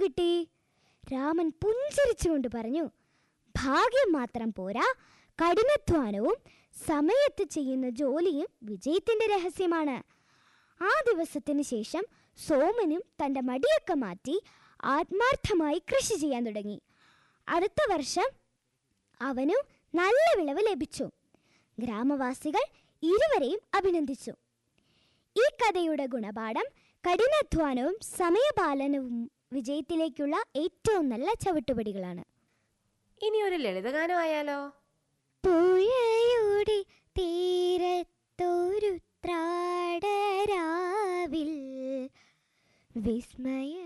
കിട്ടി രാമൻ പുഞ്ചിരിച്ചുകൊണ്ട് പറഞ്ഞു ഭാഗ്യം മാത്രം പോരാ കഠിനാധ്വാനവും സമയത്ത് ചെയ്യുന്ന ജോലിയും വിജയത്തിന്റെ രഹസ്യമാണ് ആ ദിവസത്തിന് ശേഷം സോമനും തൻ്റെ മടിയൊക്കെ മാറ്റി ആത്മാർത്ഥമായി കൃഷി ചെയ്യാൻ തുടങ്ങി അടുത്ത വർഷം അവനും നല്ല വിളവ് ലഭിച്ചു ഗ്രാമവാസികൾ ഇരുവരെയും അഭിനന്ദിച്ചു ഈ കഥയുടെ ഗുണപാഠം കഠിനാധ്വാനവും സമയപാലനവും വിജയത്തിലേക്കുള്ള ഏറ്റവും നല്ല ചവിട്ടുപടികളാണ് ഇനി ഒരു ലളിതഗാനം ആയാലോ പുഴയുടെ തീരത്തൊരു ത്രാടരാവിൽ വിസ്മയ